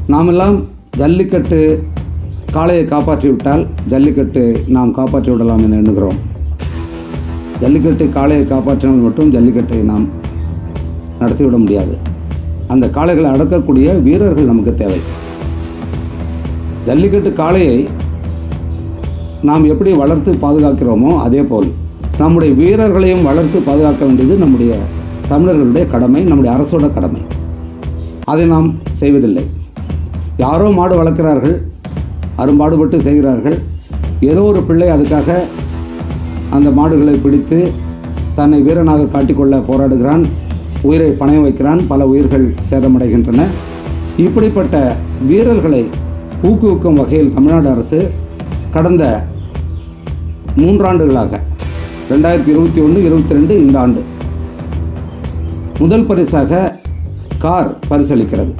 நாமெல்லாம் ஜல்லிக்கட்டு காளையை காப்பாற்றி விட்டால் ஜல்லிக்கட்டு நாம் காப்பாற்றி விடலாம் என எண்ணுகிறோம் ஜல்லிக்கட்டு காளையை காப்பாற்றினால் மட்டும் ஜல்லிக்கட்டை நாம் நடத்திவிட முடியாது அந்த காளைகளை அடக்கக்கூடிய வீரர்கள் நமக்கு தேவை ஜல்லிக்கட்டு காளையை நாம் எப்படி வளர்த்து பாதுகாக்கிறோமோ அதே போல் நம்முடைய வீரர்களையும் வளர்த்து பாதுகாக்க வேண்டியது நம்முடைய தமிழர்களுடைய கடமை நம்முடைய அரசோட கடமை அதை நாம் செய்வதில்லை யாரோ மாடு வளர்க்கிறார்கள் அரும்பாடுபட்டு செய்கிறார்கள் ஏதோ ஒரு பிள்ளை அதுக்காக அந்த மாடுகளை பிடித்து தன்னை வீரனாக காட்டிக்கொள்ள போராடுகிறான் உயிரை பணயம் வைக்கிறான் பல உயிர்கள் சேதமடைகின்றன இப்படிப்பட்ட வீரர்களை ஊக்குவிக்கும் வகையில் தமிழ்நாடு அரசு கடந்த மூன்றாண்டுகளாக ரெண்டாயிரத்தி இருபத்தி ஒன்று இருபத்தி ரெண்டு இந்த ஆண்டு முதல் பரிசாக கார் பரிசளிக்கிறது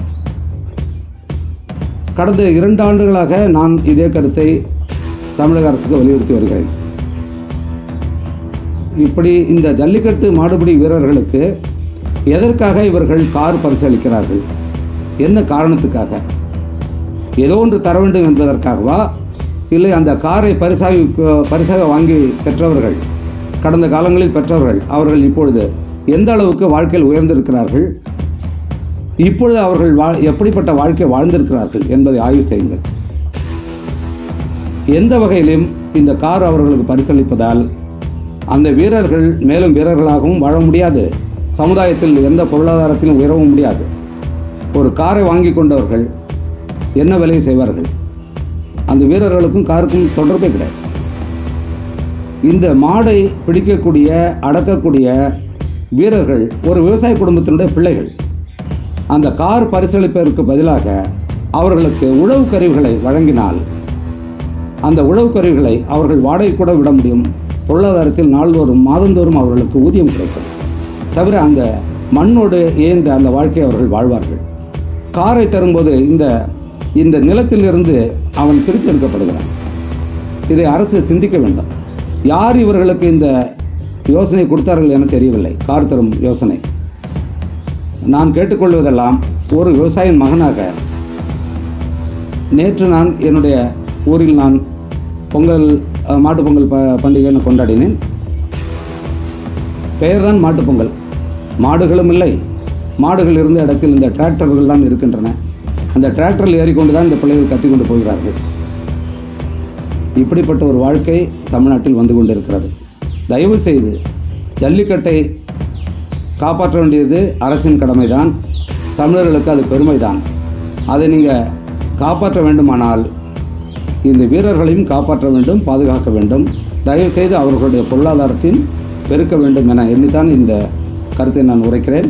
கடந்த இரண்டு ஆண்டுகளாக நான் இதே கருத்தை தமிழக அரசுக்கு வலியுறுத்தி வருகிறேன் இப்படி இந்த ஜல்லிக்கட்டு மாடுபிடி வீரர்களுக்கு எதற்காக இவர்கள் கார் பரிசளிக்கிறார்கள் என்ன காரணத்துக்காக ஏதோ ஒன்று தர வேண்டும் என்பதற்காகவா இல்லை அந்த காரை பரிசாகி பரிசாக வாங்கி பெற்றவர்கள் கடந்த காலங்களில் பெற்றவர்கள் அவர்கள் இப்பொழுது எந்த அளவுக்கு வாழ்க்கையில் உயர்ந்திருக்கிறார்கள் இப்பொழுது அவர்கள் வா எப்படிப்பட்ட வாழ்க்கை வாழ்ந்திருக்கிறார்கள் என்பதை ஆய்வு செய்யுங்கள் எந்த வகையிலும் இந்த கார் அவர்களுக்கு பரிசளிப்பதால் அந்த வீரர்கள் மேலும் வீரர்களாகவும் வாழ முடியாது சமுதாயத்தில் எந்த பொருளாதாரத்திலும் உயரவும் முடியாது ஒரு காரை வாங்கி கொண்டவர்கள் என்ன வேலையை செய்வார்கள் அந்த வீரர்களுக்கும் காருக்கும் தொடர்பே கிடையாது இந்த மாடை பிடிக்கக்கூடிய அடக்கக்கூடிய வீரர்கள் ஒரு விவசாய குடும்பத்தினுடைய பிள்ளைகள் அந்த கார் பரிசளிப்பதற்கு பதிலாக அவர்களுக்கு உழவு கருவிகளை வழங்கினால் அந்த உழவு கருவிகளை அவர்கள் வாடகை கூட விட முடியும் பொருளாதாரத்தில் நாள்தோறும் மாதந்தோறும் அவர்களுக்கு ஊதியம் கிடைக்கும் தவிர அந்த மண்ணோடு ஏந்த அந்த வாழ்க்கையை அவர்கள் வாழ்வார்கள் காரை தரும்போது இந்த இந்த நிலத்திலிருந்து அவன் பிரித்தெடுக்கப்படுகிறான் இதை அரசு சிந்திக்க வேண்டும் யார் இவர்களுக்கு இந்த யோசனை கொடுத்தார்கள் என தெரியவில்லை கார் தரும் யோசனை நான் கேட்டுக்கொள்வதெல்லாம் ஒரு விவசாயின் மகனாக நேற்று நான் என்னுடைய ஊரில் நான் பொங்கல் அஹ், மாட்டுப் பொங்கல் ப பண்டிகைன்னு கொண்டாடினேன் பெயர்தான் மாட்டுப் பொங்கல் மாடுகளும் இல்லை மாடுகள் இருந்த இடத்தில் இந்த டிராக்டர்கள் தான் இருக்கின்றன அந்த டிராக்டரில் ஏறிக்கொண்டு தான் இந்த பிள்ளைகள் கத்திக்கொண்டு போகிறார்கள் இப்படிப்பட்ட ஒரு வாழ்க்கை தமிழ்நாட்டில் வந்து கொண்டிருக்கிறது தயவு செய்து ஜல்லிக்கட்டை காப்பாற்ற வேண்டியது அரசின் கடமைதான் தமிழர்களுக்கு அது பெருமைதான் அதை நீங்கள் காப்பாற்ற வேண்டுமானால் இந்த வீரர்களையும் காப்பாற்ற வேண்டும் பாதுகாக்க வேண்டும் தயவு செய்து அவர்களுடைய பொருளாதாரத்தையும் பெருக்க வேண்டும் என எண்ணித்தான் இந்த கருத்தை நான் உரைக்கிறேன்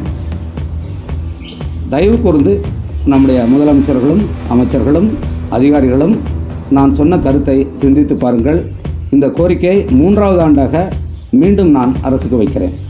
தயவு கூர்ந்து நம்முடைய முதலமைச்சர்களும் அமைச்சர்களும் அதிகாரிகளும் நான் சொன்ன கருத்தை சிந்தித்து பாருங்கள் இந்த கோரிக்கையை மூன்றாவது ஆண்டாக மீண்டும் நான் அரசுக்கு வைக்கிறேன்